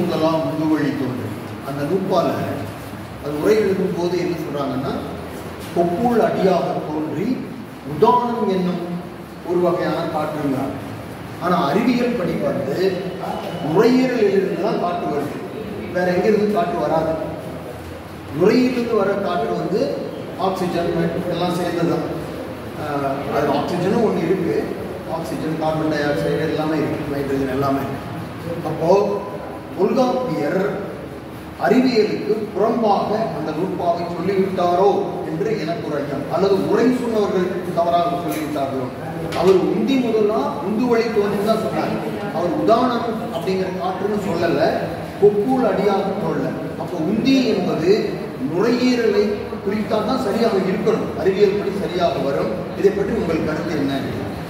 முதலாம் முதுவழி தோன்றி அந்த நூப்பால அது உரை எழுதும் போது என்ன சொல்றாங்கன்னா கொப்புள் அடியாக தோன்றி உதானம் என்னும் ஒரு வகையான காற்றுங்கிறாங்க ஆனா அறிவியல் படி வந்து நுரையீரலிலிருந்து தான் காற்று வருது வேற எங்கிருந்து காற்று வராது நுரையீரலிருந்து வர காற்று வந்து ஆக்சிஜன் நைட்ரஜன் எல்லாம் சேர்ந்தது தான் அது ஆக்சிஜனும் ஒன்று இருக்கு ஆக்சிஜன் கார்பன் டை ஆக்சைடு எல்லாமே இருக்கு நைட்ரஜன் எல்லாமே அப்போ தொல்காப்பியர் அறிவியலுக்கு புறம்பாக அந்த நூற்பாவை சொல்லிவிட்டாரோ என்று எனக்கு ஒரு ஐயம் அல்லது உரை சொன்னவர்கள் தவறாக சொல்லிவிட்டார்களோ அவர் உந்தி முதலா உந்து வழி தோன்றி தான் சொன்னார் அவர் உதாரணம் அப்படிங்கிற காற்றுன்னு சொல்லல கொக்கூல் அடியாக சொல்ல அப்போ உந்தி என்பது நுரையீரலை குறித்தால் தான் சரியாக இருக்கணும் அறிவியல் படி சரியாக வரும் இதை பற்றி உங்கள் கருத்து என்ன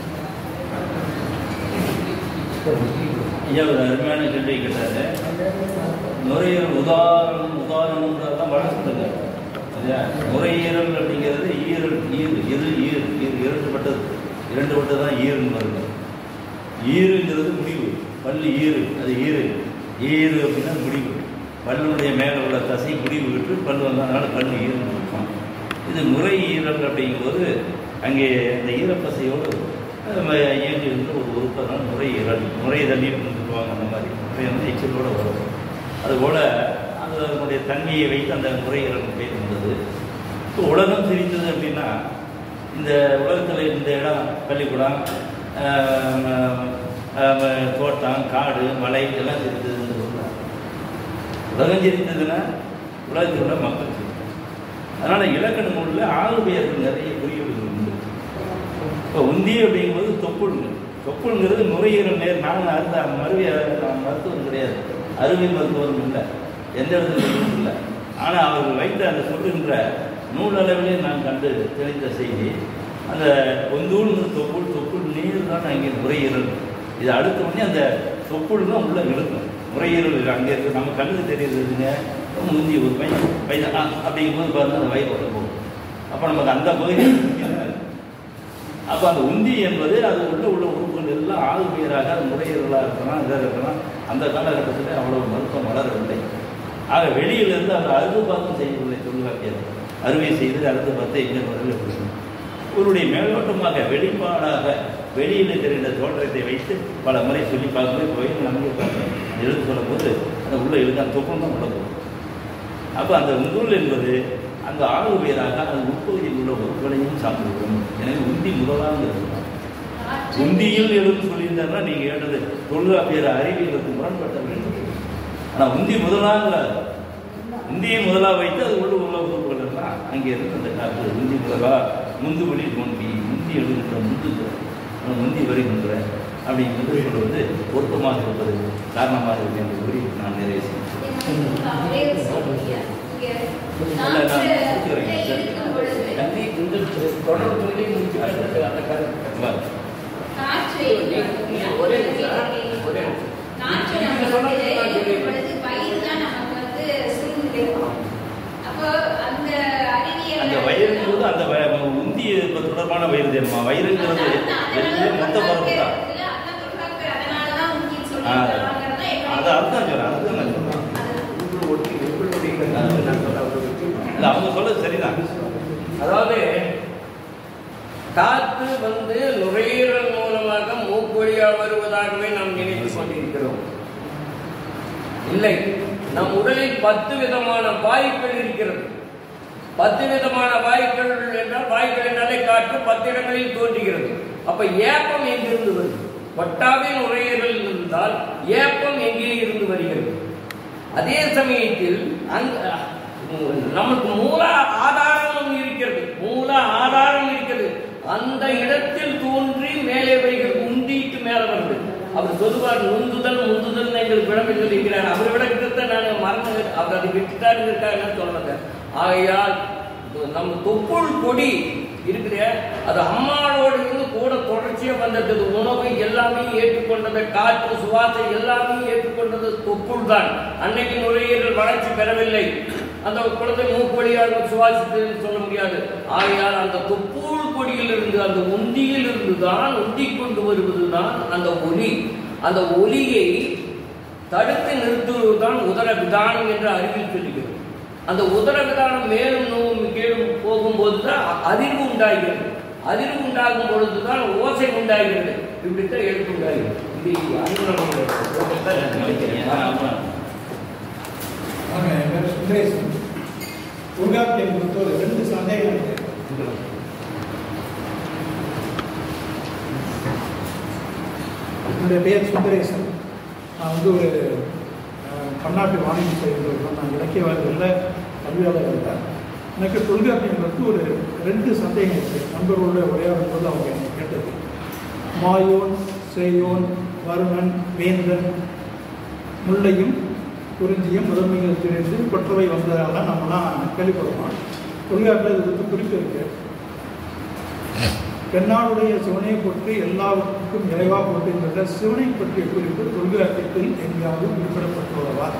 ஐயா ஒரு அருமையான கேள்வி கேட்டாரு நுரையீரல் உதாரணம் உதாரணம்ன்றதெல்லாம் வளர்த்துங்க சரியா நுரையீரல் அப்படிங்கிறது ஈரல் ஈர் இரு ஈர் ஈர் இரண்டுபட்டது இரண்டுபட்டது தான் ஈருன்னு வருது ஈருங்கிறது முடிவு பல்லு ஈரு அது ஈரு ஈரு அப்படின்னா முடிவு பல்லுடைய மேலே உள்ள தசை முடிவு விட்டு பல் வந்ததுனால பல் ஈருன்னு இருக்கும் இது நுரையீரல் அப்படிங்கும்போது அங்கே அந்த ஈரப்பசையோடு நம்ம இயங்குகின்ற ஒரு உறுப்பு தான் நுரையீரல் நுரையீரலின்னு சொல்லுவாங்க அந்த மாதிரி நுரை வந்து எச்சலோடு வரும் அதுபோல் அது அதனுடைய தன்மையை வைத்து அந்த நுரையீரல் பேர் இருந்தது இப்போ உலகம் சிரித்தது அப்படின்னா இந்த உலகத்தில் இந்த இடம் பள்ளிக்கூடம் ஆஹ், ஆஹ், தோட்டம் காடு மலை இதெல்லாம் சிரித்ததுன்னு சொல்கிறாங்க உலகம் சிரித்ததுன்னா உலகத்தில் உள்ள மக்கள் சிரித்தாங்க அதனால் இலக்கண நூலில் ஆளுமையர்கள் நிறைய குறியீடுகள் உண்டு இப்போ உந்தி அப்படிங்கும்போது தொப்புளுங்க தொப்புளுங்கிறது நுரையீரல் நேர் நாங்கள் அந்த மருவி மருத்துவம் கிடையாது அறுவை மருத்துவம் இல்லை எந்த இடத்துல இல்லை ஆனால் அவர்கள் வைத்த அந்த சொல்லுகின்ற நூலளவிலே நான் கண்டு தெளிந்த செய்தி அந்த ஒந்தூள்ங்கிற தொப்புள் தொப்புள் நீர் தான் அங்கே நுரையீரல் இது அடுத்த உடனே அந்த தொப்புள் தான் உள்ள இழுக்கும் நுரையீரல் அங்கே இருக்கு நம்ம கண்ணுக்கு தெரியுதுங்க முந்தி ஒரு பையன் பையன் ஆ அப்படிங்கும்போது பாருங்க அந்த வயிறு உள்ள போகும் அப்போ நமக்கு அந்த பகுதி அப்போ அந்த உந்தி என்பது அது உள்ள உள்ள உறுப்புகள் எல்லாம் ஆளுமையராக அது முறையீரலாக இருக்கலாம் இதாக இருக்கலாம் அந்த காலகட்டத்தில் அவ்வளவு மருத்துவம் வளரவில்லை ஆக வெளியிலிருந்து அந்த அறுது பார்த்தும் செய்யவில்லை தொழிலாக்கியது அறுவை செய்து அறுது பார்த்து எங்கே முதலில் கொடுக்கணும் இவருடைய மேலோட்டமாக வெளிப்பாடாக வெளியில் தெரிந்த தோற்றத்தை வைத்து பல முறை சொல்லி பார்க்கும்போது போய் நமக்கு பார்க்கணும் எழுத்து சொல்லும்போது அந்த உள்ள எழுத அந்த தொக்கம் தான் உள்ள போகும் அப்போ அந்த உந்துள் என்பது அந்த ஆளுமையராக அந்த உட்பகுதியில் உள்ள உறுப்புகளையும் சார்ந்திருக்கும் எனவே உந்தி முதலாக உந்தியில் எழுந்து சொல்லியிருந்தாருன்னா நீங்க கேட்டது தொல்காப்பியர் அறிவியலுக்கு முரண்பட்ட வேண்டும் ஆனால் உந்தி முதலாங்கிறார் உந்தியை முதலா வைத்து அது உள்ள உள்ள உறுப்புகள் எல்லாம் அங்கே இருக்கு அந்த காற்று உந்தி முதலா முந்து வழி தோன்றி முந்தி எழுதுகின்ற முந்துகிற முந்தி வருகின்ற அப்படிங்கிறது சொல்வது பொருத்தமாக இருப்பது காரணமாக இருக்கு என்று கூறி நான் நிறைய செய்கிறேன் இல்ல, நான் முடிச்சுக்கிறேன். நன்றி இந்த தொடர் சொல்லி முடிச்சுக்கிறது அந்த கருத்து வா. ஒரே நிமிஷம் ஒரே நிமிஷம் நீங்க சொன்னது நான் சொல்லிடுறேன். அந்த வயிறுங்கிறது அந்த வ- உந்தி இப்ப தொடர்பான வயிறு தெரியுமா வயிறுங்கிறது எல்லாம் மொத்த பரப்பு தான் ஆ, அது அதுதான் சொல்றேன் அதுதான் நான் சொல்றேன் உங்களுடைய உங்களுடைய கருத்து நான் சொல்ல விரும்புகிறேன். இல்ல அவங்க சொல்றது சரிதான் அதாவது காற்று வந்து நுரையீரல் மூலமாக மூக்கொழியா வருவதாகவே நாம் நினைத்துக் கொண்டிருக்கிறோம் இல்லை நம் உடலில் பத்து விதமான வாயுக்கள் இருக்கிறது பத்து விதமான வாயுக்கள் என்றால் வாயுக்கள் என்றாலே காற்று பத்து இடங்களில் தோன்றுகிறது அப்ப ஏப்பம் எங்கிருந்து வருது கொட்டாவே நுரையீரல் இருந்தால் ஏப்பம் எங்கே இருந்து வருகிறது அதே சமயத்தில் அந்த நமக்கு மூல ஆதாரம் இருக்கிறது மூல ஆதாரம் இருக்கிறது அந்த இடத்தில் தோன்றி மேலே வருகிறது உந்திக்கு மேல வருது அவர் சொல்லுவார் நுந்துதல் முந்துதல் எங்களுக்கு விளம்பி சொல்லியிருக்கிறார் அவர் விளக்கத்தை நான் மறந்து அவர் அதை விட்டுட்டாருங்கிறதுக்காக சொல்லுங்க ஆகையால் நம்ம தொப்புள் கொடி இருக்குது அது அம்மாவோடு இருந்து கூட தொடர்ச்சியா வந்தது உணவு எல்லாமே ஏற்றுக்கொண்டது காற்று சுவாசம் எல்லாமே ஏற்றுக்கொண்டது தொப்புள் தான் அன்னைக்கு நுரையீரல் வளர்ச்சி பெறவில்லை அந்த குழந்தை மூக்கு வழியாக சுவாசித்ததுன்னு சொல்ல முடியாது ஆகையால் அந்த தொப்புள் கொடியில் இருந்து அந்த உந்தியில் இருந்து தான் உந்தி கொண்டு வருவது தான் அந்த ஒலி அந்த ஒலியை தடுத்து நிறுத்துவதுதான் விதானம் என்று அறிவில் சொல்லுகிறது அந்த உதர விதானம் மேலும் நோவும் கீழும் போகும்போது தான் அதிர்வு உண்டாகிறது அதிர்வு உண்டாகும் பொழுது தான் ஓசை உண்டாகிறது இப்படித்தான் எழுத்து உண்டாகிறது இது அனுகுணமாக வாங்க, என் பேர் சுந்தரேசன் துர்காப்தியை பொறுத்த ஒரு ரெண்டு சந்தேகம் இருக்கு என்னுடைய பெயர் சுந்தரேசன் நான் வந்து ஒரு அஹ், பன்னாட்டு வானிலை செய்கிறவர்கள் நான் இலக்கியவாதிகளில் கல்வியாளர் இருக்கேன் எனக்கு தொல்காப்பியம் பற்றி ஒரு ரெண்டு சந்தேகம் இருக்குது நண்பர்களோட உரையாடும் போது அவங்க என்னை கேட்டது மாயோன் சேயோன் வருணன் வேந்தன் முல்லையும் குறிஞ்சியும் முதன்மைகள் திரிந்து கொற்றவை வந்ததால நம்மலாம் கேள்விப்படுறோம் தொல்காப்பில் இது வந்து குறிப்பு இருக்கு பெண்ணாளுடைய சிவனை பற்றி எல்லாவற்றுக்கும் நிறைவாக போட்டுகின்ற சிவனை பற்றிய குறிப்பு தொல்காப்பியத்தில் எங்கேயாவது குறிப்பிடப்பட்டுள்ளதா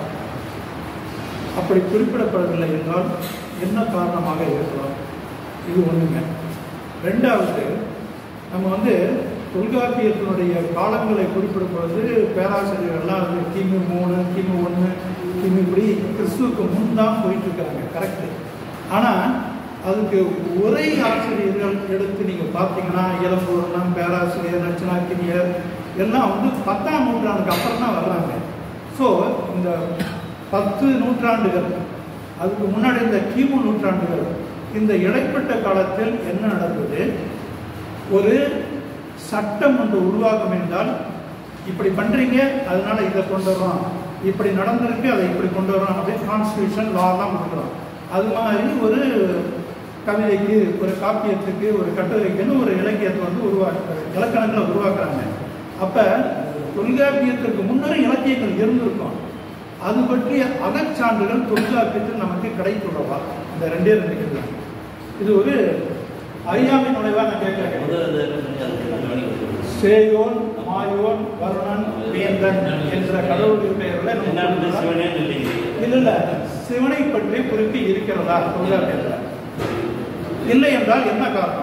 அப்படி குறிப்பிடப்படவில்லை என்றால் என்ன காரணமாக இருக்கலாம் இது ஒண்ணுங்க ரெண்டாவது நம்ம வந்து தொல்காப்பியத்தினுடைய காலங்களை குறிப்பிடும் பொழுது பேராசிரியர்கள்லாம் அது கிமு மூணு கிமு ஒன்று கிமு இப்படி கிறிஸ்துவுக்கு முன் தான் போயிட்டு இருக்காங்க கரெக்டு ஆனால் அதுக்கு உரை ஆசிரியர்கள் எடுத்து நீங்கள் பார்த்தீங்கன்னா இளம்பூர்ணம் பேராசிரியர் நச்சினாக்கினியர் எல்லாம் வந்து பத்தாம் நூற்றாண்டுக்கு அப்புறம் தான் வர்றாங்க ஸோ இந்த பத்து நூற்றாண்டுகள் அதுக்கு முன்னாடி இந்த கிமு நூற்றாண்டுகள் இந்த இடைப்பட்ட காலத்தில் என்ன நடந்தது ஒரு சட்டம் ஒன்று உருவாகும் என்றால் இப்படி பண்றீங்க அதனால இதை கொண்டு வரோம் இப்படி நடந்திருக்கு அதை இப்படி கொண்டு வரோம் அப்படின்னு கான்ஸ்டியூஷன் லாலாம் கொடுக்குறோம் அது மாதிரி ஒரு கவிதைக்கு ஒரு காப்பியத்துக்கு ஒரு கட்டுரைக்குன்னு ஒரு இலக்கியத்தை வந்து உருவாக்க இலக்கணங்களை உருவாக்குறாங்க அப்ப தொல்காப்பியத்திற்கு முன்னரே இலக்கியங்கள் இருந்திருக்கும் அது பற்றிய அகச்சான்றுகள் தொல்காப்பியத்தில் நமக்கு கிடைத்துள்ளவா இந்த ரெண்டே ரெண்டு கேள்வி இது ஒரு அறியாமை நுழைவா நான் கேட்கிறேன் முதல்ல என்ன பண்ணி அதுக்கு நான் கவனிக்க சேயோன் மாயோன் வருணன் வேந்தன் என்ற கடவுளுடைய பெயர்ல நம்ம என்ன குறிப்பிடலாம். சிவனே இல்லைங்க இல்ல இல்ல சிவனை பற்றி குறிப்பு இருக்கிறதா தொல்காப்பியத்தில் இல்லை என்றால் என்ன காரணம்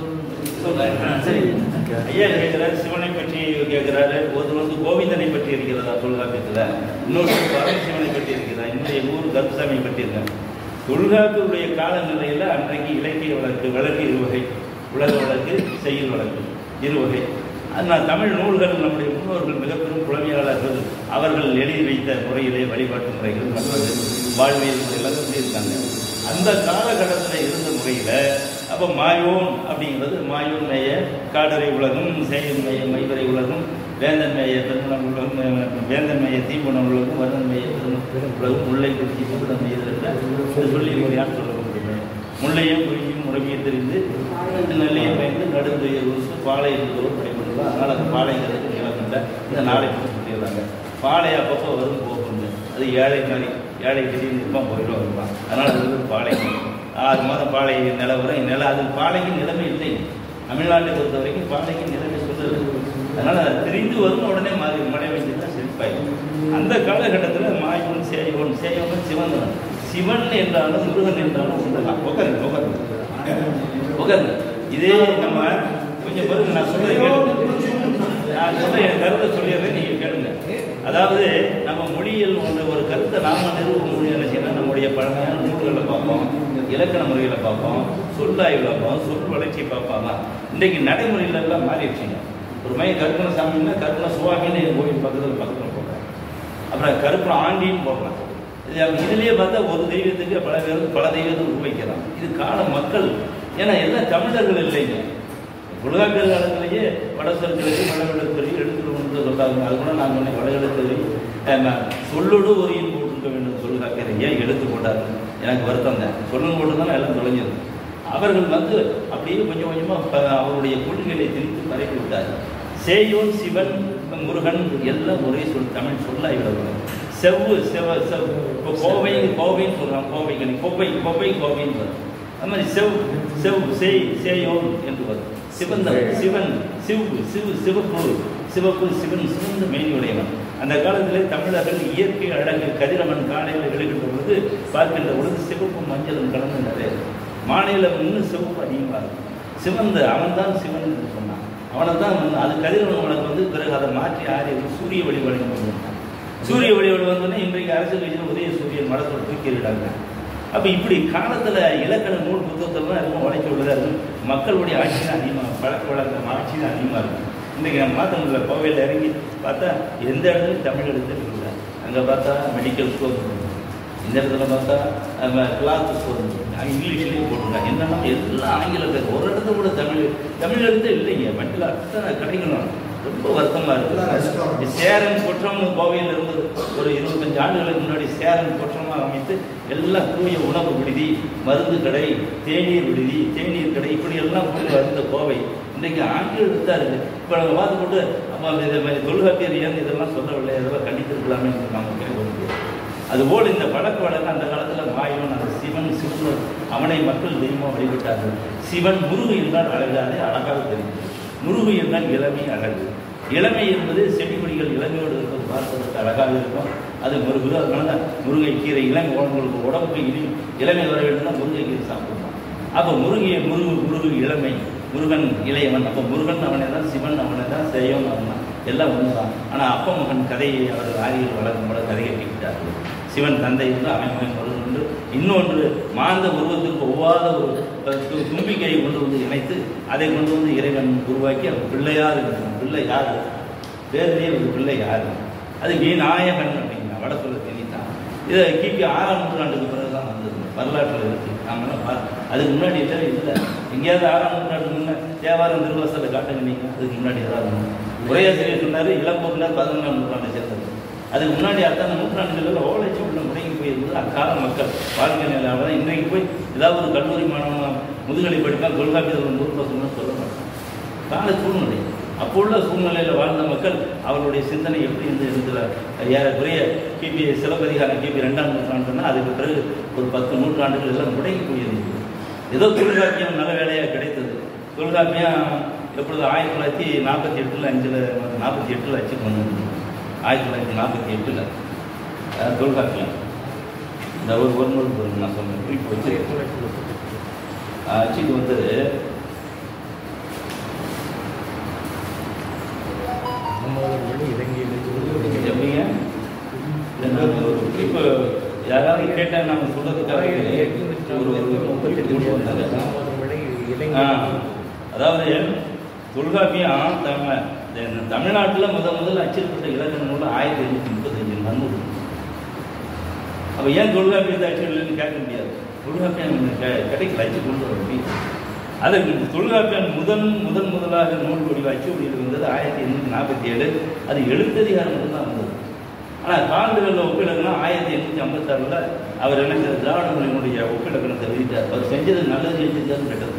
சரி ஐயா கேட்கிறாரு சிவனை பற்றி கேட்கிறாரு ஒருத்தர் வந்து கோவிந்தனை பற்றி இருக்கிறதா தொல்காப்பியத்துல இன்னொரு பரமசிவனை பற்றி இருக்கிறதா இன்னும் எங்க ஊர் கருப்பசாமியை பற்றி இருக்காங்க தொல்காப்பியுடைய காலநிலையில அன்றைக்கு இலக்கிய வழக்கு வழக்கு இருவகை உலக வழக்கு செய்யுள் வழக்கு இருவகை அது நான் தமிழ் நூல்கள் நம்முடைய முன்னோர்கள் மிக பெரும் புலமையாளர்கள் அவர்கள் எழுதி வைத்த முறையிலே வழிபாட்டு முறைகள் மற்றது வாழ்வியல் முறையெல்லாம் சொல்லியிருக்காங்க அந்த காலகட்டத்தில் இருந்த முறையில் அப்போ மாயோன் அப்படிங்கிறது மாயோன் மேய காடரை உலகம் சேயன் மேய மைவரை உலகம் வேந்தன் மேய பெருமணம் உலகம் அஹ், வேந்தன் மேய தீம்புணம் உலகம் வருணன் மேய பெரும உலகம் முல்லை குறிச்சி தீபுணம் மேயதற்கு சொல்லி யார் சொல்ல முடியுமே முல்லையும் குறிஞ்சியும் முறைமையை தெரிந்து நெல்லையும் பயந்து நடுந்துயர் உருசு பாலை இருந்தவர் படிப்படுறோம் அதனால் அந்த பாலைங்கிறது நிலக்கண்ட இந்த நாளை பற்றி சொல்லிடுறாங்க பாலை அப்பப்போ வரும் போகுங்க அது ஏழை மாதிரி ஏழை திடீர்னு இருப்பான் போயிடும் வருவான் அதனால் அது வந்து பாலை ஆறு மாதம் பாலை நிலவரம் நில அது பாலைக்கு நிலைமை இல்லை தமிழ்நாட்டை பொறுத்த வரைக்கும் பாலைக்கு நிலைமை சொல்லுது அதனால் அது தெரிந்து வரும் உடனே மாறி மழை பெஞ்சு தான் செழிப்பாயிடும் அந்த காலகட்டத்தில் மாயோன் சேயோன் சேயோன் சிவன் சிவன் என்றாலும் முருகன் என்றாலும் ஒன்றுதான் உட்காருங்க உட்காருங்க உட்காருங்க இதே நம்ம கொஞ்சம் பிறகு நான் சொல்றதை கேளுங்க நான் சொல்ற என் கருத்தை சொல்லிடுறேன் நீங்க கேளுங்க அதாவது நம்ம மொழியில் ஒன்று ஒரு கருத்தை நாம நிறுவ மொழி என்ன செய்யணும் நம்முடைய பழமையான நூல்களை பார்ப்போம் இலக்கண முறைகளை பார்ப்போம் சொல்லாய்வில் பார்ப்போம் சொல் வளர்ச்சி பார்ப்பாங்க இன்றைக்கு நடைமுறையில எல்லாம் மாறிடுச்சுங்க ஒரு மையம் கருப்பண சாமின்னா கருப்பண சுவாமின்னு என் கோயில் பக்கத்தில் பக்கத்தில் போடுறேன் அப்புறம் கருப்பண ஆண்டின்னு போடுறான் இது அவங்க இதுலயே பார்த்தா ஒரு தெய்வத்துக்கு பல பேர் பல தெய்வத்தை உருவாக்கிறான் இது கால மக்கள் ஏன்னா எல்லாம் தமிழர்கள் இல்லைங்க உலகாக்கிற காலத்திலேயே வடசொற்களுக்கு வடகிழக்கு எழுத்துருவன்னு சொல்றாங்க அது கூட நான் சொன்னேன் வடகிழக்கு சொல்லோடு ஒரு இன் போட்டிருக்க வேண்டும் சொல்லுகாக்கிற ஏன் எழுத்து போட்டாரு எனக்கு வருத்தம் தான் சொல்லணும் போட்டு எல்லாம் தொலைஞ்சது அவர்கள் வந்து அப்படியே கொஞ்சம் கொஞ்சமா ப- அவருடைய கொள்கைகளை திணித்து பரப்பி விட்டார் சேயோன் சிவன் முருகன் எல்லாம் ஒரே சொல் தமிழ் சொல்லாய் விடணும் செவ்வு செவ செவ் இப்போ கோவை கோவைன்னு சொல்றான் கோவைக்கு கோவை கோவை கோவைன்னு வரும் அது மாதிரி செவ் செவ் செய் சேயோன் என்று வரும் சிவந்த சிவன் சிவு சிவு சிவப்பு சிவப்பு சிவன் சிவந்த மேனியுடையவன் அந்த காலத்திலே தமிழர்கள் இயற்கை அழகு கதிரவன் காலையில் எழுகின்ற பொழுது பார்க்கின்ற பொழுது சிவப்பும் மஞ்சளும் கலந்து நிறைய மாநிலம் இன்னும் சிவப்பு அதிகமாக இருக்கும் சிவந்த அவன் தான் சிவன் என்று சொன்னான் அவனை தான் வந்து அது கதிரவன் உனக்கு வந்து பிறகு அதை மாற்றி ஆரிய சூரிய வழி வழங்கி கொண்டிருந்தான் சூரிய வழியோடு வந்தோடனே இன்றைக்கு அரசியல் கட்சியில் உதய சூரியன் மடத்தோட தூக்கி எறிடாங்க அப்போ இப்படி காலத்தில் இலக்கண நூல் புத்தகத்தெல்லாம் இருக்கும் உழைச்சி உள்ளதாக இருக்கும் மக்களுடைய ஆட்சி தான் அதிகமாக பழக்க வழக்கம் ஆட்சி தான் அதிகமாக இருக்கும் இன்றைக்கி நம்ம மாற்ற முடியல கோவையில் இறங்கி பார்த்தா எந்த இடத்துலையும் தமிழ் எழுத்து இல்லை அங்கே பார்த்தா மெடிக்கல் ஸ்டோர் இந்த இடத்துல பார்த்தா கிளாத் ஸ்டோர் அங்கே இங்கிலீஷ்லேயும் போட்டிருக்காங்க என்னன்னா எல்லாம் ஆங்கில பேர் ஒரு இடத்துல கூட தமிழ் தமிழ் எழுத்து இல்லைங்க மட்டில் அத்தனை கிடைக்கணும் ரொம்ப வருத்தமாக எல்லாம் restaurant. இருக்குது சேரன் குற்றம் கோவையில் இருந்தது ஒரு இருபத்தஞ்சு ஆண்டுகளுக்கு முன்னாடி சேரன் குற்றமாக அமைத்து எல்லாம் தூய உணவு விடுதி மருந்து கடை தேநீர் விடுதி தேநீர் கடை இப்படி எல்லாம் கொண்டு வந்த கோவை இன்றைக்கு ஆங்கிலம் தான் இருக்கு இப்போ நம்ம பார்த்து போட்டு அப்போ இதை மாதிரி தொல்காப்பியர் ஏன் இதெல்லாம் சொல்லவில்லை இதெல்லாம் கண்டித்திருக்கலாமே என்று நாம் கேட்க அதுபோல் இந்த பழக்க வழக்கம் அந்த காலத்தில் மாயவன் அந்த சிவன் சிவன் அவனை மக்கள் தெய்வமாக வழிபட்டார்கள் சிவன் முருகு என்றால் அழகாது அழகாக தெரியும் முருகு என்றால் இளமை அழகு இளமை என்பது செடி கொடிகள் இளமையோடு இருப்பது பார்ப்பதற்கு அழகாக இருக்கும் அது முருகு அதனால தான் முருங்கை கீரை இளமை உங்களுக்கு உடம்புக்கு இனி இளமை வர வேண்டும்னா முருங்கை கீரை சாப்பிடணும் அப்போ முருகையை முருகு முருகு இளமை முருகன் இளையவன் அப்போ முருகன் அவனை தான் சிவன் அவனை தான் செய்யவன் அவன் தான் எல்லாம் ஒன்று தான் ஆனால் அப்பா மகன் கதையை அவர்கள் ஆரியர் வளர்க்கும் போல கதை கட்டிக்கிட்டார்கள் சிவன் தந்தை என்று அவன் மகன் முருகன் என்று இன்னொன்று மாந்த உருவத்திற்கு ஒவ்வாத ஒரு து- தும்பிக்கையை கொண்டு வந்து இணைத்து அதை கொண்டு வந்து இறைவன் உருவாக்கி அவன் பிள்ளையார் இருக்கிறான் பிள்ளை யார் பேர்லேயே ஒரு பிள்ளை யார் அது விநாயகன் அப்படிங்கிற வட சொல்ல திணித்தான் இதை கிபி ஆறாம் நூற்றாண்டுக்கு பிறகு தான் வந்தது வரலாற்றில் இருக்கு நாமெல்லாம் பார்த்து அதுக்கு முன்னாடி இல்லை இல்லை எங்கேயாவது ஆறாம் நூற்றாண்டுக்கு முன்னே தேவாரம் திருவாசலை காட்டுங்க நீங்கள் அதுக்கு முன்னாடி ஏதாவது ஒண்ணு. உரையாசிரியர் சொன்னார் இளம்பூர்னார் பதினொன்றாம் நூற்றாண்டை சேர்ந்தது அதுக்கு முன்னாடி அத்தனை நூற்றாண்டுகளில் ஓலைச்சி உள்ள முடங்கி போயிருந்தது அக்கால மக்கள் வாழ்க்கை நிலையால் தான் இன்றைக்கு போய் ஏதாவது ஒரு கல்லூரி மாணவன் முதுகலை படிப்பான் தொல்காப்பியத்தில் நூறு பர்சன்ட் சொல்ல மாட்டான் கால சூழ்நிலை அப்போ உள்ள சூழ்நிலையில் வாழ்ந்த மக்கள் அவர்களுடைய சிந்தனை எப்படி இருந்து இருந்தது ஏறக்குறைய கிபி சிலப்பதிகாரம் கிபி ரெண்டாம் நூற்றாண்டுன்னா அதுக்கு பிறகு ஒரு பத்து நூற்றாண்டுகள் எல்லாம் முடங்கி போயிருந்தது ஏதோ தொல்காப்பியம் நல்ல வேலையாக கிடைத்தது தொல்காப்பியம் எப்பொழுது ஆயிரத்தி தொள்ளாயிரத்தி நாற்பத்தி எட்டில் அஞ்சில் நாற்பத்தி எட்டில் அச்சுக்கு வந்தது ஆயிரத்தி தொள்ளாயிரத்தி நாற்பத்தி எட்டில் தொல்காப்பியம் இந்த ஒரு ஒரு நூல் பொருள் நான் சொன்னேன் குறிப்பு வச்சு அச்சுக்கு வந்தது எப்படிங்க இல்ல, நான் ஒரு குறிப்பு யாராவது கேட்டால் நம்ம சொல்றதுக்காக ஒரு ஒரு முப்பத்தெட்டு கொண்டு வந்தாங்க ஆ, அதாவது தொல்காப்பியம் நம்ம இந்த தமிழ்நாட்டில் முத முதல்ல அச்சிடப்பட்ட இலக்கண நூல் ஆயிரத்தி எண்ணூற்றி முப்பத்தஞ்சு நன்னூறு அப்போ ஏன் தொல்காப்பியத்தை அச்சிடலன்னு கேட்க முடியாது தொல்காப்பியம் நமக்கு கெ- கிடைக்கல அச்சு கொண்டு வர முடியும் அதற்கு தொல்காப்பியம் முதன் முதன் முதலாக நூல் வடிவ அச்சு வடிவில் வந்தது ஆயிரத்தி எண்ணூற்றி நாற்பத்தி ஏழு அது எழுத்ததிகாரம் மட்டும்தான் வந்தது ஆனால் கால்டுகளில் ஒப்பிலக்கணம் ஆயிரத்தி எண்ணூற்றி ஐம்பத்தாறில் அவர் என்ன செய்தார் திராவிட மொழியினுடைய ஒப்பிலக்கணத்தை எழுதிட்டார் அவர் செஞ்சது நல்லது எழுதிட்டார் கெட்டது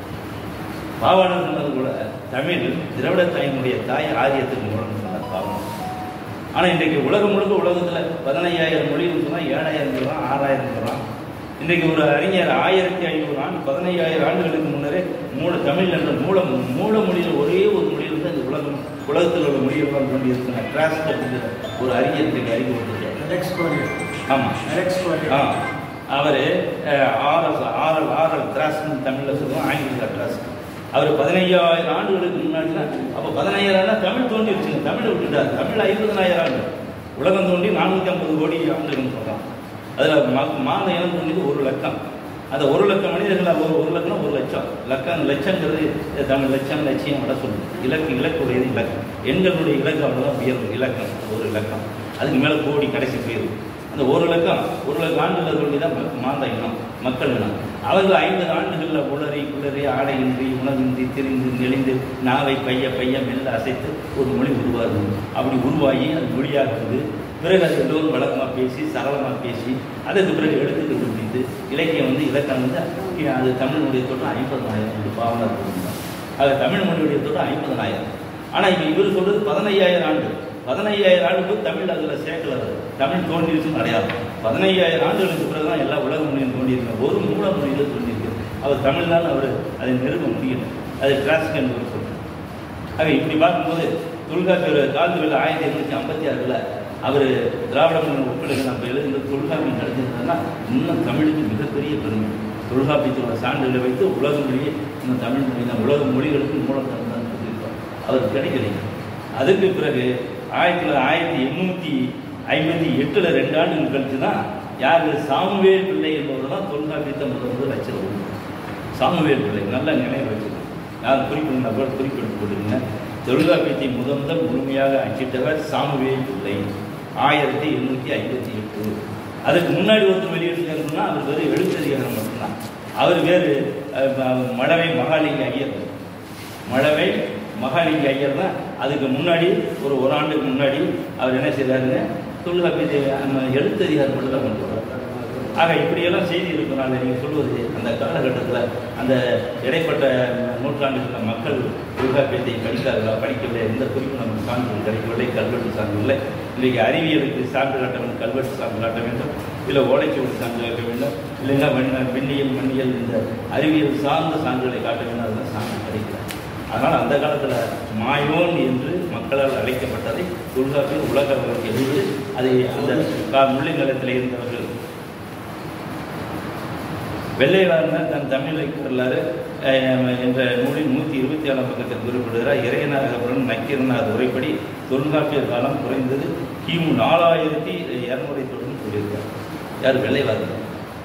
பாவாணர் சொன்னது கூட தமிழ் திராவிட தாயினுடைய தாய் ஆரியத்துக்கு முரண் சொன்னார் பாவாணர் ஆனால் இன்றைக்கு உலகம் முழுக்க உலகத்தில் பதினையாயிரம் மொழின்னு சொன்னால் ஏழாயிரம் சொல்கிறான் ஆறாயிரம் சொல்கிறான் இன்றைக்கு ஒரு அறிஞர் ஆயிரத்தி ஐநூறு ஆண்டு பதினையாயிரம் ஆண்டுகளுக்கு முன்னரே மூல தமிழ் என்ற மூல மூல மொழியில் ஒரே ஒரு மொழியில் தான் இந்த உலகம் உலகத்தில் உள்ள மொழியெல்லாம் கொண்டு இருக்கிற டிராஸ்ட் அப்படிங்கிற ஒரு அறிஞர் இன்றைக்கு அறிவு கொடுத்துருக்காரு ஆமாம் ஆ அவர் ஆர்எல் ஆர்எல் ஆர்எல் திராஸ்ட்னு தமிழில் சொல்லுவோம் ஆங்கிலத்தில் ட்ராஸ்ட் அவர் பதினையாயிரம் ஆண்டுகளுக்கு முன்னாடினா அப்போ பதினையாயிரம் தமிழ் தோன்றிடுச்சுங்க தமிழை விட்டுட்டார் தமிழ் ஐம்பதனாயிரம் ஆண்டு உலகம் தோன்றி நானூற்றி ஐம்பது கோடி ஆண்டுகள்னு சொல்கிறான் அதில் மா மாத இனம் தோன்றியது ஒரு லட்சம் அந்த ஒரு லட்சம் மனிதர்கள் ஒரு ஒரு லட்சம் ஒரு லட்சம் லக்கம் லட்சங்கிறது இது தமிழ் லட்சம் லட்சியம் விட சொல்லுது இலக்கு இலக்குடையது இலக்கம் எண்களுடைய இலக்கு அவ்வளோதான் உயர்வு இலக்கம் ஒரு இலக்கம் அதுக்கு மேலே கோடி கடைசி போயிடும் அந்த ஒரு லட்சம் ஒரு லட்சம் ஆண்டுகள் சொல்லி தான் ம- மாந்த இனம் மக்கள் இனம் அவர்கள் ஐம்பது ஆண்டுகளில் உளறி குளறி ஆடையின்றி உணவின்றி திரிந்து நெளிந்து நாவை பைய பைய மெல்ல அசைத்து ஒரு மொழி உருவாகுது அப்படி உருவாகி அது மொழியாகுது பிறகு அது எல்லோரும் வழக்கமாக பேசி சரளமாக பேசி அதற்கு பிறகு எழுத்து கண்டுபிடித்து இலக்கியம் வந்து இலக்கணம் வந்து இ- அது தமிழினுடைய தோட்டம் ஐம்பதனாயிரம் ஒரு பாவனர் தான் அது தமிழ் மொழியுடைய தோட்டம் ஐம்பதனாயிரம் ஆனால் இப்போ இவர் சொல்றது பதினையாயிரம் ஆண்டு பதினையாயிரம் ஆண்டுக்கு தமிழ் அதில் சேர்க்கல அது. தமிழ் தோன்றிருச்சுன்னு அடையாளம் பதினையாயிரம் ஆண்டுகளுக்கு பிறகு தான் எல்லா உலக மொழியும் தோன்றியிருக்கு ஒரு மூல மொழியில் தோன்றியிருக்கு அவர் தமிழ்னால் அவர் அதை நிறுவ முடியல அது கிளாசிக் என்று ஒரு சொல்றார் ஆக இப்படி பார்க்கும்போது தொல்காப்பியர் கால்துவில் ஆயிரத்தி எண்ணூற்றி ஐம்பத்தி ஆறில் அவர் திராவிட மொழி ஒப்பிடுகள் நம்ம எழுதுகிற தொல்காப்பியம் நடத்திருந்ததுன்னா இன்னும் தமிழுக்கு மிகப்பெரிய பெருமை தொல்காப்பியத்தோட சான்றுகளை வைத்து உலக மொழியை இன்னும் தமிழ் மொழி தான் உலக மொழிகளுக்கு மூலத்தனம் தான் சொல்லியிருப்பார் அவர் கிடைக்கல அதுக்கு பிறகு ஆயிரத்தி தொள்ளாயிரத்தி ஆயிரத்தி எண்ணூற்றி ஐம்பத்தி எட்டுல ரெண்டு ஆண்டுகள் கழிச்சு தான் யார் சாமுவேல் பிள்ளை என்பவர் தான் தொல்காப்பியத்தை முதல் முதல் வச்சிருவோம் சாமுவேல் பிள்ளை நல்ல நினைவு வச்சுக்கணும் யார் குறிப்பிடுங்க கூட குறிப்பிட்டு போட்டுருங்க தொல்காப்பியத்தை முதல் முதல் முழுமையாக அச்சிட்டவர் சாமுவேல் பிள்ளை ஆயிரத்தி எண்ணூற்றி ஐம்பத்தி எட்டு அதுக்கு முன்னாடி ஒருத்தர் வெளியிட்டிருக்காருன்னா அவர் வெறும் எழுத்தறிஞர் மட்டும்தான் அவர் வேறு அஹ், ம- மழவை மகாலிங்க ஐயர் மழவை மகாலிங்க ஐயர் தான் அதுக்கு முன்னாடி ஒரு ஒரு ஆண்டுக்கு முன்னாடி அவர் என்ன செய்தாருங்க தொல்காப்பியத்தை நம்ம எழுத்தறிஞர் மட்டும் தான் கொண்டு வர்றார். ஆக இப்படியெல்லாம் செய்தி இருக்கனால நீங்கள் சொல்வது அந்த காலகட்டத்தில் அந்த இடைப்பட்ட நூற்றாண்டுகளில் மக்கள் தொல்காப்பியத்தை படித்தார்களா படிக்கவில்லை எந்த குறிப்பும் நமக்கு சான்றுகள் கிடைக்கவில்லை கல்வெட்டு சான்று இல்லை இன்றைக்கு அறிவியலுக்கு சான்று காட்ட வேண்டும் கல்வெட்டு சான்று காட்ட வேண்டும் இல்லை ஓலைச்சுவடி சான்று காட்ட வேண்டும் இல்லைன்னா வண்ண விண்ணியல் மண்ணியல் இந்த அறிவியல் சார்ந்த சான்றுகளை காட்ட வேண்டும் அதெல்லாம் சான்று கிடைக்கல அதனால் அந்த காலத்தில் மாயோன் என்று மக்களால் அழைக்கப்பட்டதை தொல்காப்பியர் உலக அளவுக்கு எழுதி அதை அந்த கா- முல்லை நிலத்தில் இருந்தவர்கள் வெள்ளையலாளர் தன் தமிழை வரலாறு அஹ், என்ற நூலின் நூற்றி இருபத்தி ஏழாம் பக்கத்தில் குறிப்பிடுகிறார் இறையனாகபுரம் நக்கீரனார் உரைப்படி தொல்காப்பிய காலம் குறைந்தது கிமு நாலாயிரத்தி இரநூறை தொடர்ந்து சொல்லியிருக்கார் யார் வெள்ளைவாதர்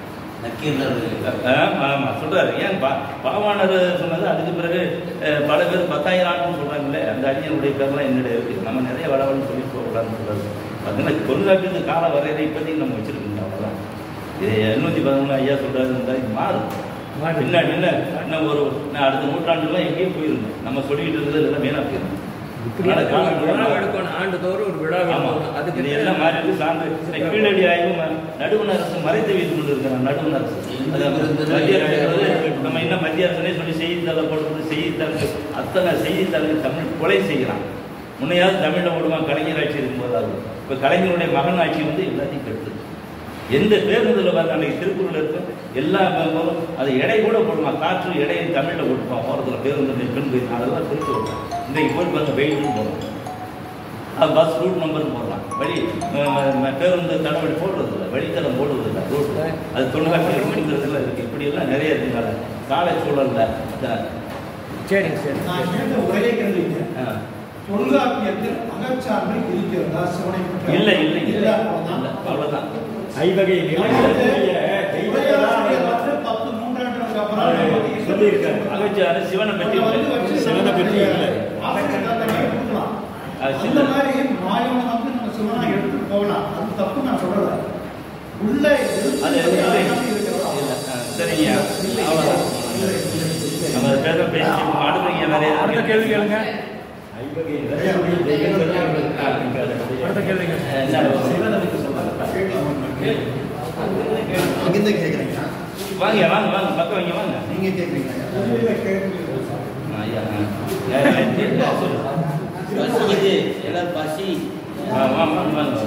ஆமா, ஆமா சொல்றாரு ஏன் பா பாவாணர் சொன்னது அதுக்கு பிறகு அஹ், பல பேர் பத்தாயிரம் ஆண்டுன்னு சொல்றாங்கல்ல அந்த அறிஞருடைய பேர்லாம் என்னுடைய இருக்கு நம்ம நிறைய வளவன்னு சொல்லி போகக்கூடாதுன்னு சொல்றாரு பார்த்தீங்கன்னா தொல்காப்பியத்து கால வரையறை இப்போதைக்கு நம்ம வச்சிருக்கோம் அவ்வளோதான் இது எண்ணூற்றி பதினொன்று ஐயா சொல்றாரு இந்த இது மாறும் பின்னாடி என்ன இன்னும் ஒரு நான் அடுத்த நூற்றாண்டுலாம் எங்கேயும் போயிருந்தோம் நம்ம சொல்லிட்டு இருக்கிறது எல்லாம் வீணா போயிருந்தோம் அதனால காலம் விழா மாறும். எடுக்கணும் ஆண்டுதோறும் ஒரு விழா ஆமா. எடுக்கணும் அதுக்கு இது எல்லாம் மாறி இருக்கு. சார்ந்து இந்த கீழடி ஆய்வு ம- நடுவண் அரசு மறைத்து வைத்துக் கொண்டிருக்கிறார் நடுவண் அரசு அது மத்திய அரசு நம்ம என்ன மத்திய அரசனே சொல்லி செய்தித்தாளை போட்டு செய்தித்தாள் அத்தனை செய்தித்தாள்கள் தமிழ் கொலை செய்கிறான் முன்னையாவது தமிழில் ஓடுவான் கலைஞர் ஆட்சி இருக்கும்போது அது இப்போ கலைஞருடைய மகன் ஆட்சி வந்து எல்லாத்தையும் கெடுத்து எந்த பேருந்தில் பாருங்க அன்றைக்கு திருக்குறள் இருக்கும் எல்லா பேரும் அது எடை கூட போடுவான் காற்று எடையை தமிழில் போட்டுப்பான் போகிறதுல பேருந்து பெண் போய் அதெல்லாம் குறித்து விட்டான் இன்றைக்கு போய் பாருங்க வெயிட்னு போடுறோம் அது பஸ் ரூட் நம்பர் போடுறான் வழி அஹ், ம- பேருந்து தடவடி போடுறது இல்லை வழித்தடம் போடுவது இல்லை ரோட்டில் அது தொழிலாளர்கள் இருக்குங்கிறதுல இருக்குது இப்படியெல்லாம் நிறைய இருக்குனால காலை சூழலில் சரிங்க சரி நான் கேட்ட ஒரே கேள்விங்க ஆ. தொல்காப்பியத்தில் அகச்சான்றை இருக்கிறதா சிவனை பற்றி? இல்லை இல்லை இல்லை இல்லை, அவ்வளவுதான். இல்லை, அவ்வளோதான் ஐவகை நிலையக்கூடிய உரையாசிரியர் வந்து பத்து நூற்றாண்டுகளுக்கு அப்புறம் அவரு நமக்கு சொல்லியிருக்காரு. அகச்சாரு சிவனை பற்றி அதை வந்து வச்சு சிவனை பற்றி இல்லை. ஆசிரியர் தந்த மாதிரி கொடுக்கலாம். அது அந்த சின்ன- மாதிரி மாயவனை வந்து நம்ம சிவனா எடுத்துட்டு போகலாம் அது தப்பு நான் சொல்லல உள்ள அது எழுத்து இல்லை இருக்கிறதா? இல்லை ஆ, சரிங்க அவ்வளோதான் நம்ம அதை பேச பேசி அடுத்தவங்க நிறைய அடுத்த கேள்வி கேளுங்க ஐவகை நிலையக்கூடிய தெய்வங்கள் அடுத்த கேள்விங்க சிவனை பற்றி சொல்றாங்க அங்கிருந்து கேட்குறீங்க வாங்க வாங்க வாங்க பக்கம் வாங்க வாங்க நீங்க கேட்குறீங்க ஆ, ஐயா ஆ. ஏ, ஆ, சொல்லுங்க. பசிக்குது எல்லாரும் பசி ஆ, வாங்க வாங்க வாங்க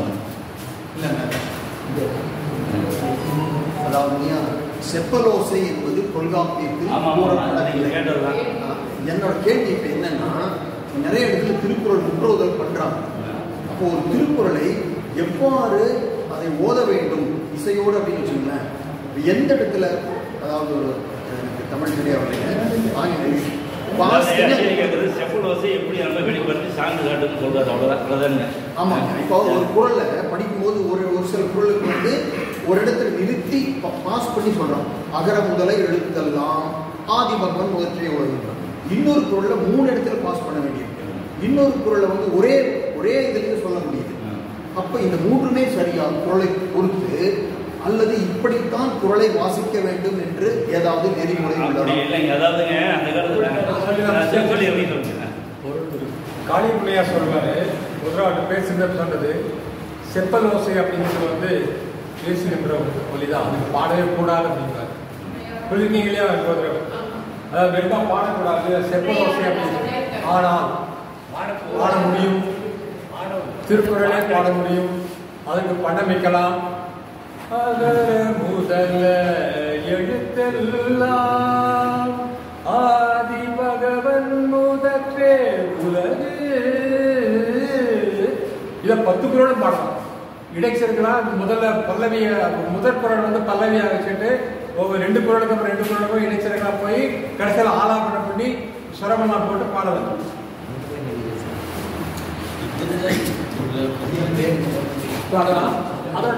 அதாவது ஐயா, செப்பலோசை என்பது தொல்காப்பியத்தில் ஆமா ஆமா அதை நீங்க கூறப்படவில்லை. கேட்டதுதான் ஆ, என்னோட கேள்வி இப்போ என்னன்னா நிறைய இடத்துல திருக்குறள் முற்றுதல் பண்றாங்க அப்போ ஒரு திருக்குறளை எவ்வாறு அதை ஓத வேண்டும் இசையோடு அப்படின்னு வச்சுங்களேன் இப்ப எந்த இடத்துல அதாவது ஒரு எனக்கு தமிழ் தெரியாது ஆங்கிலம் அதாவது ஐயா, நீங்க வாசிக்க- கேட்கறது செப்பல் ஓசை எப்படி நம்ம வெளிப்படுத்தி சான்று காட்டுன்னு சொல்றாரு அவ்வளவுதான் அவ்வளவுதானுங்க ஆமாங்க இப்போ ஒரு குரலை படிக்கும்போது ஒரு ஒரு சில குரலுக்கு வந்து ஒரு இடத்துல நிறுத்தி பாஸ் பண்ணி சொல்றோம் அகர முதலை எழுத்தெல்லாம் ஆதி பகவன் முதற்றைய உலகம் இன்னொரு குரல்ல மூணு இடத்துல பாஸ் பண்ண வேண்டியிருக்கு இன்னொரு குரலை வந்து ஒரே ஒரே இதுலயே சொல்ல முடியுது அப்ப இந்த மூன்றுமே சரியா குரலை பொறுத்து அல்லது இப்படித்தான் குரலை வாசிக்க வேண்டும் என்று ஏதாவது நெறிமுறை அப்படி உள்ளதா இல்லைங்க அதாவதுங்க அந்த காலத்துல நான் சொல்லி எப்படி சொல்லுங்க காளி பிள்ளையார் சொல்வாரு முதலாவது பேசுகிறது சொன்னது செப்பல் ஓசை அப்படிங்கிறது வந்து பேசுகின்ற ஒரு மொழி தான் அதுக்கு பாடவே கூடாது அப்படிங்கிறார் சொல்லியிருக்கீங்க இல்லையா ஒரு தடவை? அதாவது வெறுப்பா பாடக்கூடாது செப்பல் ஓசை அப்படின்னு ஆனால் பாட முடியும் திருக்குறளே பாட முடியும் அதுக்கு படம் வைக்கலாம் அகர முதல எழுத்தெல்லாம் ஆதி பகவன் முதற்றே உலகு இத பத்து குரலும் பாடலாம் இடைச்சர்களாம் முதல்ல பல்லவிய முதற் குரல் வந்து பல்லவியா வச்சுட்டு ஒவ்வொரு ரெண்டு குரலுக்கு அப்புறம் ரெண்டு குரலுக்கும் இடைச்சர்களா போய் கடைசியில் ஆலாபனம் பண்ணி சுரமெல்லாம் போட்டு பாடலாம் ஸோ அதெல்லாம் அதோட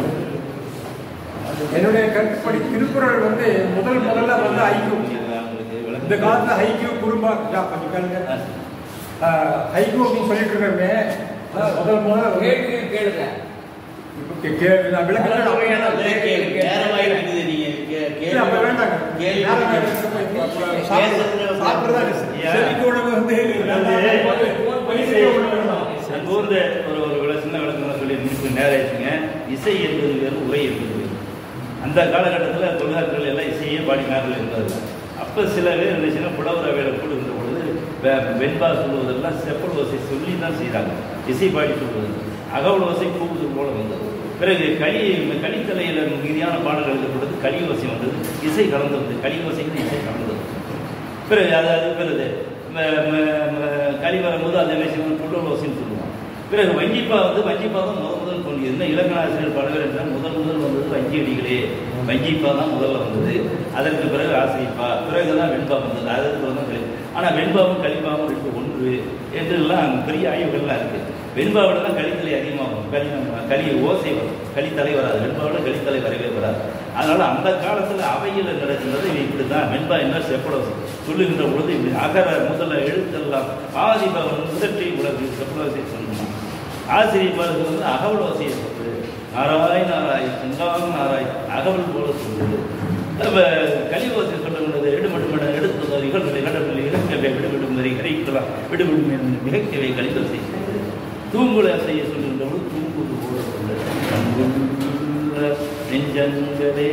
என்னுடைய கருத்துப்படி திருக்குறள் வந்து முதல் முதல்ல வந்து ஐக்கியம் இந்த காலத்துல ஹைக்கியூ குறும்பா யா, கொஞ்சம் கேளுங்க ஹைக்கியூ அப்படின்னு சொல்லிட்டு இருக்கமே முதல் முதல்ல கேள்வி கேளுங்க இப்ப கே- கே- நான் விளக்கல நேரமாயிருக்குது நீங்க கே- இல்ல, அப்ப வேண்டாங்க. கேள்வி நேரம் ஆயிடுச்சு. இப்ப இப்ப அப்ப சாப்பிடுறது- சாப்பிடுறதா இருக்கு. ஏன்? செவிக்கு உணவு வந்து பைசைக்கு உணவு வேண்டாம். அங்க ஊர்ல ஒரு ஒரு விள- சின்ன விளக்கம் சொல்லி முடிப்பு நேரம் ஆயிடுச்சுங்க இசை என்பது வேறு உரை என்பது வேறு அந்த காலகட்டத்தில் தொழிலாளர்கள் எல்லாம் இசையே பாடினார்கள் என்பது அப்போ சில பேர் என்ன செய்யணும் புலவர வேலை கூடுகின்ற பொழுது வே- வெண்பா சொல்வதெல்லாம் செப்பல் ஓசை சொல்லி தான் செய்கிறாங்க இசை பாடி சொல்வது அகவல் ஓசை கூடுதல் போல வந்தது பிறகு களி களித்தலையில் மிகுதியான பாடல் எழுதப்பட்டது களி ஓசை வந்தது இசை கலந்தது களி ஓசைக்கு இசை கலந்தது பிறகு அது அது பிறகு ம- ம- ம- களி வரும்போது அது என்ன செய்வோம் புல்லல் ஓசைன்னு சொல்லுவோம் பிறகு வஞ்சிப்பா வந்து வஞ்சிப்பா தான் முதல் முதல் தோன்றியது என்ன இலக்கண ஆசிரியர் பலவர் என்றால் முதல் முதல் வந்தது வஞ்சி அடிகளே வஞ்சிப்பா தான் முதல்ல வந்தது அதற்கு பிறகு ஆசிரியப்பா பிறகு தான் வெண்பா வந்தது அதற்கு பிறகு தான் களி ஆனால் வெண்பாவும் களிப்பாவும் ரெண்டு ஒன்று என்றெல்லாம் பெரிய ஆய்வுகள்லாம் இருக்குது வெண்பாவோட தான் கலித்தலை அதிகமாகும் களி களி ஓசை வரும் கலித்தலை வராது வெண்பாவோட கலித்தலை வரவே வராது அதனால அந்த காலத்தில் அவையில் நடக்கின்றது இது இப்படி தான் வெண்பா என்ன செப்படோசை சொல்லுகின்ற பொழுது இப்படி அகர முதல்ல எழுத்தெல்லாம் ஆதிபவன் முதற்றி உலகு செப்படோசை சொல்லணும் ஆசிரியர் பாடல்கள் வந்து அகவல் ஓசையை சொல்லுது நாராய் நாராய் செங்காம் நாராய் அகவல் போல சொல்லுது அப்ப கலி ஓசை சொல்லுகிறது எடுமடுமட எடுத்து நிகழ்வுகளை கடவுளை இலக்கவை விடுவிடும் வரை கரைக்கலாம் விடுவிடும் என்று மிகக்கவை கலிதோசை தூங்குல செய்ய சொல்லுகின்ற பொழுது தூங்குது போல சொல்லுது அன்புள்ள நெஞ்சங்களே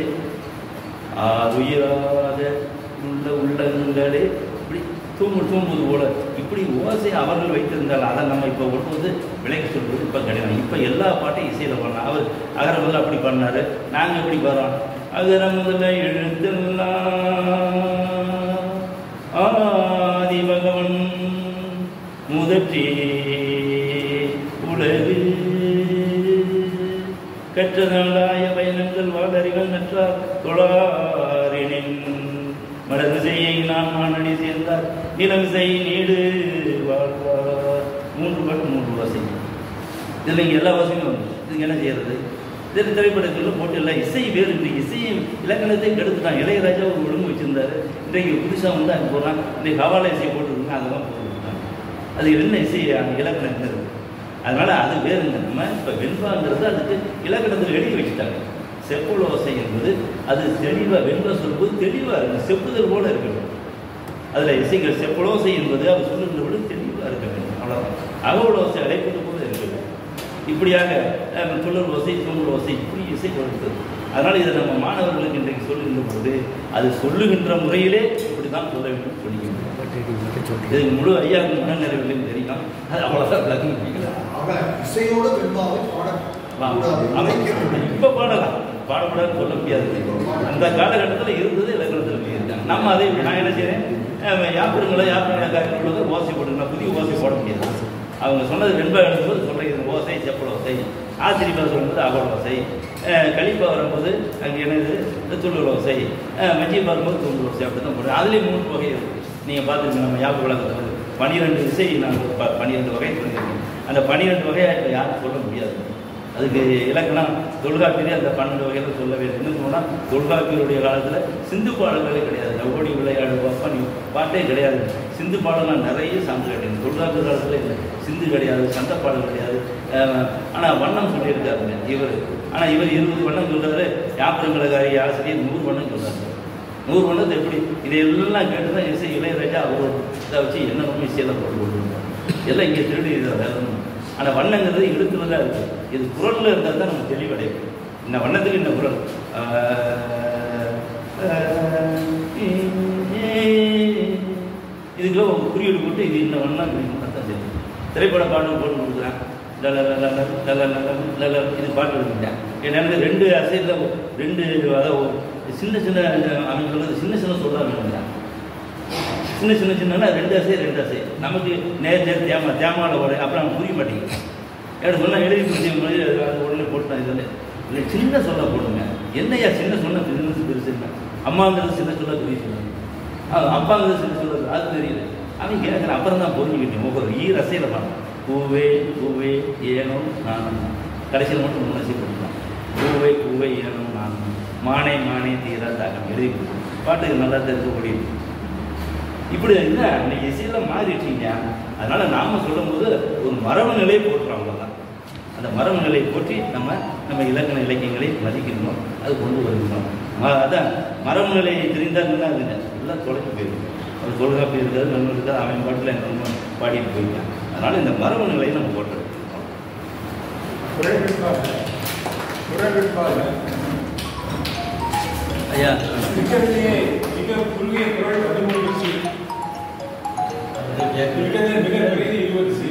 ஆறுயிராத உள்ள உள்ளங்களே இப்படி தூங்கு தூங்குவது போல இப்படி ஓசை அவர்கள் வைத்திருந்தால் அதை நம்ம இப்போ ஒட்டுவது விலைக்கு சொல்வது இப்போ கிடையாது இப்போ எல்லா பாட்டையும் இசையில் பண்ணலாம் அவர் அகர முதல்ல அப்படி பண்ணாரு நாங்கள் எப்படி பாடுறோம் அகர முதல்ல எழுத்தெல்லாம் ஆதி பகவன் முதற்றி உலகு கற்றதனாய பயணங்கள் வாழறிகள் நற்றார் தொழாரினின் மடங்கு செய்யை நான் மானடி சேர்ந்தார் நிலம் செய் நீடு வாழ்வார் மூன்று பாட்டு மூன்று வாசி இதில் இங்கே எல்லா வாசியும் வந்து இதுக்கு என்ன செய்யறது இதில் திரைப்படங்களில் போட்டு எல்லாம் இசை வேறு இன்றைக்கு இசையை இலக்கணத்தை கெடுத்துட்டான் இளையராஜா ஒரு ஒழுங்கு வச்சிருந்தாரு இன்றைக்கு புதுசாக வந்து அங்கே போகிறான் இன்றைக்கு ஹவாலா இசை போட்டுருக்காங்க அதெல்லாம் போட்டுருக்காங்க அது என்ன இசை அங்கே இலக்கணம் என்ன இருக்கு அதனால அது வேறுங்க நம்ம இப்போ வெண்பாங்கிறது அதுக்கு இலக்கணத்தில் எழுதி வச்சுட்டாங்க செப்புல ஓசை என்பது அது தெளிவாக வெண்பா சொல்வது தெளிவாக இருக்கு செப்புதல் போல இருக்கணும் அதில் இசைகள் செப்புலோசை என்பது அவர் சொல்லுகின்ற பொழுது தெளிவாக இருக்க வேண்டும் அவ்வளோதான் அகவுல ஓசை அழைப்பது போல இருக்க வேண்டும் இப்படியாக அஹ், துள்ளல் ஓசை தூங்கல் ஓசை இப்படி இசை கொடுத்தது அதனால் இதை நம்ம மாணவர்களுக்கு இன்றைக்கு சொல்லுகின்ற பொழுது அது சொல்லுகின்ற முறையிலே இப்படி தான் சொல்ல வேண்டும் சொல்லிக்கின்றோம் இதுக்கு முழு ஐயா மனநிறைவுலையும் தெரியும் அது அவ்வளோதான் விளக்கம் பண்ணிக்கலாம் ஆக இசையோட வெண்பாவை பாடக்கூடாது இப்ப பாடலாம் பாடக்கூடாதுன்னு சொல்ல முடியாது அந்த காலகட்டத்தில் இருந்தது இலக்கணத்தில் இருக்காங்க நம்ம அதை நான் என்ன செய்றேன் அஹ் யாப்பிருங்களோ யாப்பிருங்கள காரியங்களோ ஓசை போட்டுங்களா புதிய ஓசை போட முடியாது அவங்க சொன்னது வெண்பா எழுதும்போது சொல்றது ஓசை செப்பல் ஓசை ஆசிரியர் சொல்லும்போது அகல் ஓசை அஹ் கலிப்பா வரும்போது அங்கே என்னது துள்ளூர் ஓசை அஹ் மஞ்சி வரும்போது துள்ளூர் ஓசை அப்படி தான் போடுறேன் அதுலேயும் மூணு வகை இருக்கு நீங்கள் பார்த்துருக்கீங்க நம்ம யாப்பு விளக்கத்தில் வந்து பன்னிரெண்டு இசை நாங்கள் ப பன்னிரெண்டு வகை சொல்லியிருக்கோம் அந்த பன்னிரெண்டு வகையை இப்போ யாரும் சொல்ல முடியாது அதுக்கு இலக்கணம் தொல்காப்பியரே அந்த பன்னெண்டு வகையில சொல்ல வேண்டும் என்ன சொன்னால் தொல்காப்பியருடைய காலத்தில் சிந்து பாடல்களே கிடையாது ஓடி விளையாடு அப்பா நீ பாட்டே கிடையாது சிந்து பாடலாம் நிறைய சான்று கிடையாது தொல்காப்பியர் காலத்தில் இல்லை சிந்து கிடையாது சந்த பாடல் கிடையாது ஆனால் வண்ணம் சொல்லியிருக்காருங்க இவர் ஆனால் இவர் இருபது வண்ணம் சொல்றாரு யாத்திரங்களகாரி ஆசிரியர் நூறு வண்ணம் சொல்றாரு நூறு வண்ணத்தை எப்படி இதையெல்லாம் கேட்டு தான் இசை இளையராஜா அவர் இதை வச்சு என்னென்ன இசையெல்லாம் போட்டு கொண்டு எல்லாம் இங்கே திருடி இதை வேலை ஆனால் வண்ணங்கிறது எழுத்துல தான் இருக்குது இது குரலில் இருந்தால் தான் நம்ம தெளிவடையும் இந்த வண்ணத்துக்கு இந்த குரல் இதுக்குள்ள ஒரு குறியீடு போட்டு இது இந்த வண்ணம் இப்படி அர்த்தம் தெரியும் திரைப்பட பாடல் போட்டு கொடுக்குறேன் லல லல லல லல லல லல இது பாட்டு எழுதிட்டேன் எனக்கு ரெண்டு அசையில் ரெண்டு அதாவது சின்ன சின்ன அவன் சொல்றது சின்ன சின்ன சொல்கிறாங்க சின்ன சின்ன சின்ன ரெண்டு அசை ரெண்டு அசை நமக்கு நேர் நேர் தேமா தேமாவில் வர அப்புறம் அவன் புரிய மாட்டேங்குது எனக்கு சொன்னால் எழுதி புரிஞ்ச அது உடனே போட்டேன் இதில் இல்லை சின்ன சொல்ல போடுங்க என்னையா சின்ன சொன்ன பெருசு பெருசு என்ன அம்மாங்கிறது சின்ன சொல்ல பெரிய சொல்ல அப்பாங்கிறது சின்ன சொல்ல அது தெரியல அவன் கேட்குறான் அப்புறம் தான் புரிஞ்சுக்கிட்டேன் ஒவ்வொரு ஈ ரசையில் பண்ண பூவே பூவே ஏனோ நானும் கடைசியில் மட்டும் முன்னசி பண்ணலாம் பூவை பூவை ஏனும் நான் மானே மானே தீரா தாகம் எழுதி கொடுக்கும் பாட்டுக்கு நல்லா தெரிஞ்சக்கூடியது இப்படி என்ன இன்னைக்கு இசையெல்லாம் மாறிட்டீங்க அதனால நாம சொல்லும்போது ஒரு மரபு நிலையை போட்டுறோம் அவ்வளோதான் அந்த மரபு நிலையை போற்றி நம்ம நம்ம இலக்கண இலக்கியங்களை மதிக்கணும் அது கொண்டு வரணும் ம- அதான் மரபு நிலையை தெரிந்தால் நல்லா இருங்க எல்லாம் தொலைஞ்சு போயிடும் அது தொல்காப்பி இருக்காது நம்ம இருக்காது அவன் பாட்டில் என்ன பாடிட்டு போயிருக்கான் அதனால இந்த மரபு நிலையை நம்ம போட்டுருக்கோம் குறைவிற்பாக குறைவிற்பாக ஐயா இருக்கிறதுலேயே மிக குறுகிய குரல் பதிமூணு சி இருக்கிறதுல மிக பெரியது இருபது சி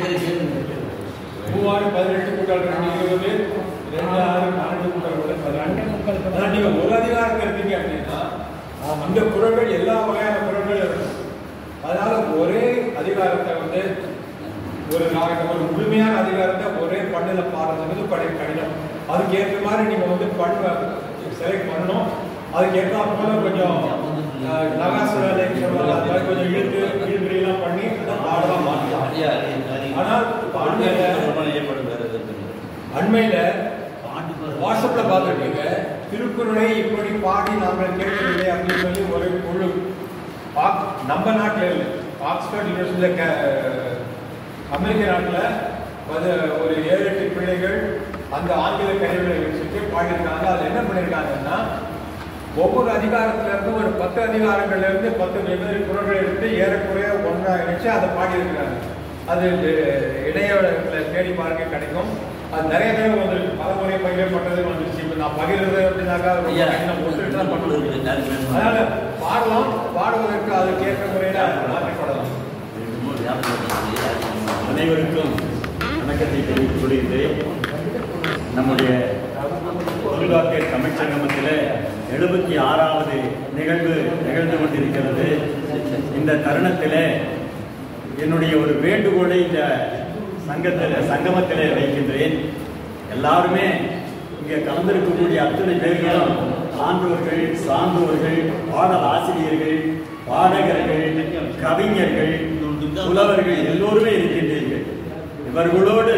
மூவாறு பதினெட்டு கூட்டாளர் ரெண்டு இருபது ரெண்டு ஆறு நான்கு கூட்டாளர் பதினெட்டு அதான் நீங்க ஒரு அதிகாரம் எடுத்தீங்க அப்படின்னா அந்த குரல்கள் எல்லா வகையான குரல்கள் இருக்கும் அதனால ஒரே அதிகாரத்தை வந்து ஒரு நாளைக்கு ஒரு முழுமையான அதிகாரத்தை ஒரே பண்ணுல பாடுறது படி கடினம் அதுக்கு ஏற்ற மாதிரி நீங்க வந்து பண்ண செலக்ட் பண்ணணும் அதுக்கு ஏற்ற போல கொஞ்சம் அஹ், நகாசுர சொல்லுவாங்க அது மாதிரி கொஞ்சம் இழுத்து இழுத்துலாம் பண்ணி அதை பாடலாம் மாற்றலாம் ஐயா அது- ஆனால் பாடல ஏற்படும் வேறு எது இருக்குது அண்மையில வாட்ஸ்அப்ல பார்த்துருக்கீங்க திருக்குறளை இப்படி பாடி நாங்கள் கேட்கவில்லை அப்படின்னு சொல்லி ஒரு குழு பாக்- நம்ம நாட்டில் இல்லை ஆக்ஸ்போர்ட் யூனிவர்சிட்டியில் அமெரிக்க நாட்டில் அது ஒரு ஏழு எட்டு பிள்ளைகள் அந்த ஆங்கில கருவிகளை வச்சுட்டு பாடியிருக்காங்க அதில் என்ன பண்ணியிருக்காங்கன்னா ஒவ்வொரு அதிகாரத்துல இருந்து ஒரு பத்து அதிகாரங்கள்ல இருந்து பத்து வெவ்வேறு குரல்களை எடுத்து ஏறக்குறைய ஒன்றா இணைச்சு அதை பாடியிருக்கிறாங்க அது இணையத்துல தேடி பார்க்க கிடைக்கும் அது நிறைய தடவை வந்திருக்கு பல முறை பகிரப்பட்டது வந்துருச்சு இப்போ நான் பகிர்றது அப்படின்னாக்கா ரொம்ப ஐயா கடினம். ஒருத்தருக்கு தான் பண்ண முடியும். யாருக்கு வேணுமா? அதனால பாடலாம் பாடுவதற்கு அதுக்கு ஏற்ற முறையில மாற்றப்படலாம் ரெண்டு மூணு ஞாபகம் இருக்குது. யாருக்கு வேணுமா? அனைவருக்கும் வணக்கத்தை தெரிவித்துக் கொள்கின்றேன் நம்முடைய தொல்காப்பியர் தமிழ்ச் சங்கமத்தில் எழுபத்தி ஆறாவது நிகழ்வு நிகழ்ந்து கொண்டிருக்கிறது இந்த தருணத்தில் என்னுடைய ஒரு வேண்டுகோளை இந்த சங்கத்தில் சங்கமத்தில் வைக்கின்றேன் எல்லாருமே இங்கே கலந்திருக்கக்கூடிய அத்தனை பேர்களும் ஆண்டோர்கள் சான்றோர்கள் பாடல் ஆசிரியர்கள் பாடகர்கள் கவிஞர்கள் புலவர்கள் எல்லோருமே இருக்கின்றீர்கள் இவர்களோடு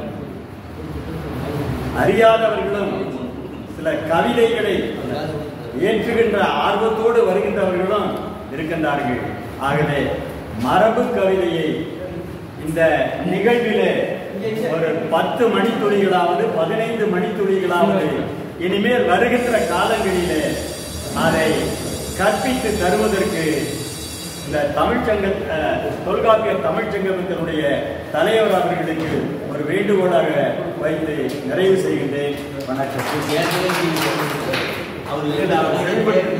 அறியாதவர்களும் சில கவிதைகளை ஏற்றுகின்ற ஆர்வத்தோடு வருகின்றவர்களும் இருக்கின்றார்கள் ஆகவே மரபு கவிதையை இந்த நிகழ்விலே ஒரு பத்து மணித்துளிகளாவது பதினைந்து மணித்துளிகளாவது இனிமேல் வருகின்ற காலங்களிலே அதை கற்பித்து தருவதற்கு இந்த தமிழ்ச்சங்க அஹ், தொல்காப்பிய தமிழ்ச்சங்கத்தினுடைய தலைவர் அவர்களுக்கு ஒரு வேண்டுகோளாக வைத்து நிறைவு செய்கின்றேன் வணக்கம் அவர் செயல்பட்டு